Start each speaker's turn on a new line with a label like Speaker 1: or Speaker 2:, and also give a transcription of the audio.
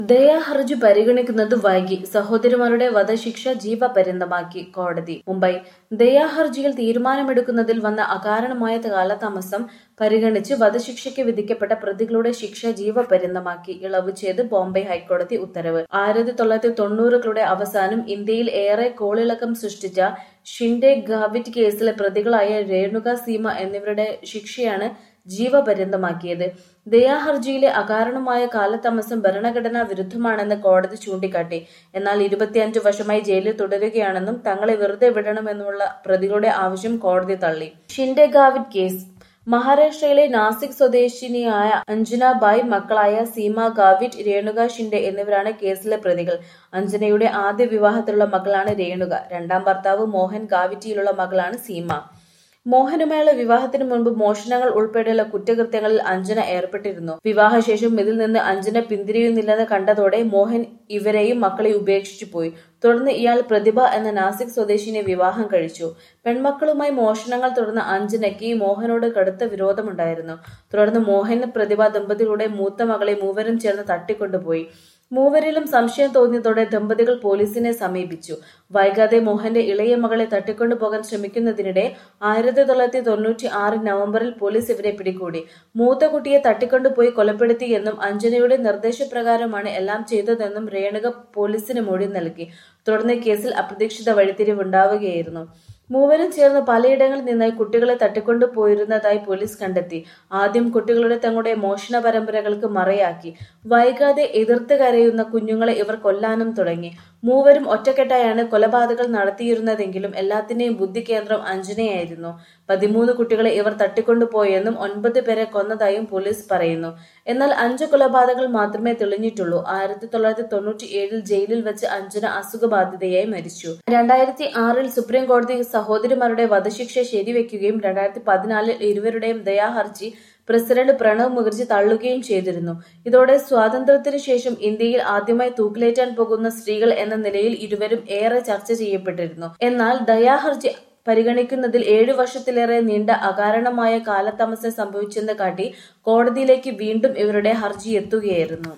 Speaker 1: ദയാഹർജി പരിഗണിക്കുന്നത് വൈകി സഹോദരിമാരുടെ വധശിക്ഷ ജീവപര്യന്തമാക്കി കോടതി മുംബൈ ദയാഹർജിയിൽ തീരുമാനമെടുക്കുന്നതിൽ വന്ന അകാരണമായ കാലതാമസം പരിഗണിച്ച് വധശിക്ഷയ്ക്ക് വിധിക്കപ്പെട്ട പ്രതികളുടെ ശിക്ഷ ജീവപര്യന്തമാക്കി ഇളവ് ചെയ്ത് ബോംബെ ഹൈക്കോടതി ഉത്തരവ് ആയിരത്തി തൊള്ളായിരത്തി തൊണ്ണൂറുകളുടെ അവസാനം ഇന്ത്യയിൽ ഏറെ കോളിളക്കം സൃഷ്ടിച്ച ഷിൻഡെ ഗാവിറ്റ് കേസിലെ പ്രതികളായ രേണുക സീമ എന്നിവരുടെ ശിക്ഷയാണ് ജീവപര്യന്തമാക്കിയത് ദയാഹർജിയിലെ അകാരണമായ കാലതാമസം ഭരണഘടനാ വിരുദ്ധമാണെന്ന് കോടതി ചൂണ്ടിക്കാട്ടി എന്നാൽ ഇരുപത്തിയഞ്ച് വർഷമായി ജയിലിൽ തുടരുകയാണെന്നും തങ്ങളെ വെറുതെ വിടണമെന്നുള്ള പ്രതികളുടെ ആവശ്യം കോടതി തള്ളി ഷിൻഡെ ഗാവിറ്റ് കേസ് മഹാരാഷ്ട്രയിലെ നാസിക് സ്വദേശിനിയായ അഞ്ജനാബായ് മക്കളായ സീമ ഗാവിറ്റ് രേണുക ഷിൻഡെ എന്നിവരാണ് കേസിലെ പ്രതികൾ അഞ്ജനയുടെ ആദ്യ വിവാഹത്തിലുള്ള മകളാണ് രേണുക രണ്ടാം ഭർത്താവ് മോഹൻ ഗാവിറ്റിയിലുള്ള മകളാണ് സീമ മോഹനുമായുള്ള വിവാഹത്തിന് മുൻപ് മോഷണങ്ങൾ ഉൾപ്പെടെയുള്ള കുറ്റകൃത്യങ്ങളിൽ അഞ്ജന ഏർപ്പെട്ടിരുന്നു വിവാഹശേഷം ഇതിൽ നിന്ന് അഞ്ജന പിന്തിരിയുന്നില്ലെന്ന് കണ്ടതോടെ മോഹൻ ഇവരെയും മക്കളെ ഉപേക്ഷിച്ചു പോയി തുടർന്ന് ഇയാൾ പ്രതിഭ എന്ന നാസിക് സ്വദേശിനെ വിവാഹം കഴിച്ചു പെൺമക്കളുമായി മോഷണങ്ങൾ തുടർന്ന അഞ്ജനയ്ക്ക് മോഹനോട് കടുത്ത വിരോധമുണ്ടായിരുന്നു തുടർന്ന് മോഹൻ പ്രതിഭ ദമ്പതികളുടെ മൂത്ത മകളെ മൂവരും ചേർന്ന് തട്ടിക്കൊണ്ടുപോയി മൂവരിലും സംശയം തോന്നിയതോടെ ദമ്പതികൾ പോലീസിനെ സമീപിച്ചു വൈകാതെ മോഹന്റെ ഇളയ മകളെ തട്ടിക്കൊണ്ടുപോകാൻ ശ്രമിക്കുന്നതിനിടെ ആയിരത്തി തൊള്ളായിരത്തി തൊണ്ണൂറ്റി ആറ് നവംബറിൽ പോലീസ് ഇവരെ പിടികൂടി മൂത്ത കുട്ടിയെ തട്ടിക്കൊണ്ടുപോയി കൊലപ്പെടുത്തിയെന്നും അഞ്ജനയുടെ നിർദ്ദേശപ്രകാരമാണ് എല്ലാം ചെയ്തതെന്നും രേണുക പോലീസിന് മൊഴി നൽകി തുടർന്ന് കേസിൽ അപ്രതീക്ഷിത വഴിത്തിരിവുണ്ടാവുകയായിരുന്നു മൂവരും ചേർന്ന് പലയിടങ്ങളിൽ നിന്നായി കുട്ടികളെ തട്ടിക്കൊണ്ടുപോയിരുന്നതായി പോലീസ് കണ്ടെത്തി ആദ്യം കുട്ടികളുടെ തങ്ങളുടെ മോഷണ പരമ്പരകൾക്ക് മറയാക്കി വൈകാതെ എതിർത്ത് കരയുന്ന കുഞ്ഞുങ്ങളെ ഇവർ കൊല്ലാനും തുടങ്ങി മൂവരും ഒറ്റക്കെട്ടായാണ് കൊലപാതകൾ നടത്തിയിരുന്നതെങ്കിലും എല്ലാത്തിന്റെയും ബുദ്ധി കേന്ദ്രം അഞ്ജനയായിരുന്നു പതിമൂന്ന് കുട്ടികളെ ഇവർ തട്ടിക്കൊണ്ടുപോയെന്നും ഒൻപത് പേരെ കൊന്നതായും പോലീസ് പറയുന്നു എന്നാൽ അഞ്ച് കൊലപാതകങ്ങൾ മാത്രമേ തെളിഞ്ഞിട്ടുള്ളൂ ആയിരത്തി തൊള്ളായിരത്തി തൊണ്ണൂറ്റി ഏഴിൽ ജയിലിൽ വെച്ച് അഞ്ജന അസുഖബാധിതയായി മരിച്ചു രണ്ടായിരത്തി ആറിൽ സുപ്രീം കോടതി സഹോദരിമാരുടെ വധശിക്ഷ ശരിവെക്കുകയും രണ്ടായിരത്തി പതിനാലിൽ ഇരുവരുടെയും ദയാഹർജി പ്രസിഡന്റ് പ്രണബ് മുഖർജി തള്ളുകയും ചെയ്തിരുന്നു ഇതോടെ സ്വാതന്ത്ര്യത്തിനു ശേഷം ഇന്ത്യയിൽ ആദ്യമായി തൂക്കിലേറ്റാൻ പോകുന്ന സ്ത്രീകൾ എന്ന നിലയിൽ ഇരുവരും ഏറെ ചർച്ച ചെയ്യപ്പെട്ടിരുന്നു എന്നാൽ ദയാഹർജി പരിഗണിക്കുന്നതിൽ ഏഴു വർഷത്തിലേറെ നീണ്ട അകാരണമായ കാലതാമസം സംഭവിച്ചെന്ന് കാട്ടി കോടതിയിലേക്ക് വീണ്ടും ഇവരുടെ ഹർജി എത്തുകയായിരുന്നു